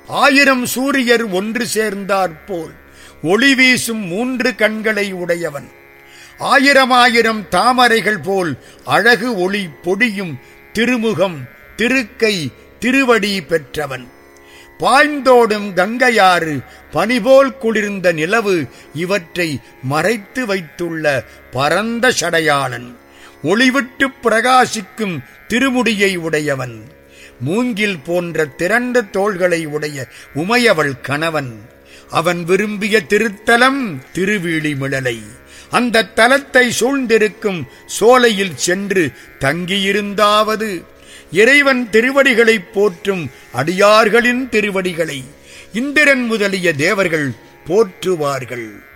ஆயிரம் சூரியர் ஒன்று சேர்ந்தாற்போல் ஒளி வீசும் மூன்று கண்களை உடையவன் ஆயிரம் ஆயிரம் தாமரைகள் போல் அழகு ஒளி பொடியும் திருமுகம் திருக்கை திருவடி பெற்றவன் பாய்ந்தோடும் கங்கையாறு பனிபோல் குளிர்ந்த நிலவு இவற்றை மறைத்து வைத்துள்ள பரந்த சடையாளன் ஒளிவிட்டு பிரகாசிக்கும் திருமுடியை உடையவன் மூங்கில் போன்ற திரண்ட தோள்களை உடைய உமையவள் கணவன் அவன் விரும்பிய திருத்தலம் திருவீழிமிழலை அந்த தலத்தை சூழ்ந்திருக்கும் சோலையில் சென்று தங்கியிருந்தாவது இறைவன் திருவடிகளைப் போற்றும் அடியார்களின் திருவடிகளை இந்திரன் முதலிய தேவர்கள் போற்றுவார்கள்